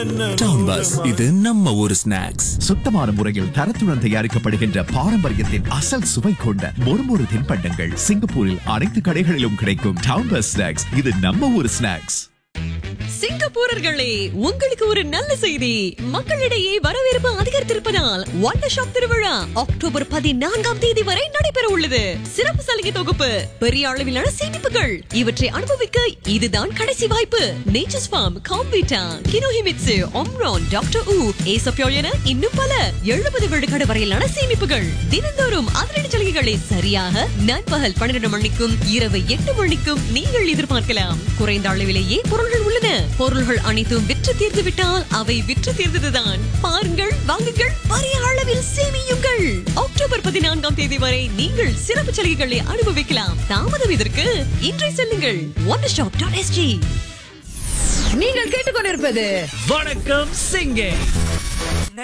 town bus இது நம்ம ஊர் ஸ்நாக்ஸ் சுத்தமான முறையில் தரத்துடன் தயாரிக்கப்படுகின்ற பாரம்பரியத்தின் அசல் சுவை கொண்ட மொறுமொறு தின்பண்டங்கள் சிங்கப்பூரில் அனைத்து கடைகளிலும் கிடைக்கும் டவுன் பஸ் ஸ்நாக்ஸ் இது நம்ம ஊர் ஸ்நாக்ஸ் சிங்கப்பூரர்களே உங்களுக்கு ஒரு நல்ல செய்தி மக்களிடையே வரவேற்பு அதிகரித்திருப்பதால் வண்டர் ஷாப் திருவிழா அக்டோபர் பதினான்காம் தேதி வரை நடைபெற உள்ளது சிறப்பு சலுகை தொகுப்பு பெரிய அளவிலான சேமிப்புகள் இவற்றை அனுபவிக்க இதுதான் கடைசி வாய்ப்பு நேச்சர்ஸ் ஃபார்ம் காம்பீட்டா கினோஹிமிட்சு ஒம்ரான் டாக்டர் ஊ ஏசப்யோல் என இன்னும் பல எழுபது விழுக்காடு வரையிலான சேமிப்புகள் தினந்தோறும் அதிரடி சலுகைகளை சரியாக நண்பகல் பன்னிரண்டு மணிக்கும் இரவு எட்டு மணிக்கும் நீங்கள் எதிர்பார்க்கலாம் குறைந்த அளவிலேயே பொருள்கள் உள்ளன பொருள்கள் அனைத்தும் விற்று தீர்ந்து விட்டால் அவை விற்று தீர்ந்ததுதான் பாருங்கள் வாங்குங்கள் பெரிய அளவில் சேமியுங்கள் அக்டோபர் பதினான்காம் தேதி வரை நீங்கள் சிறப்பு சலுகைகளை அனுபவிக்கலாம் தாமதம் இதற்கு இன்றை செல்லுங்கள் ஒன் ஸ்டாப் டாட் எஸ்ஜி நீங்கள் கேட்டுக்கொண்டிருப்பது வணக்கம் சிங்கே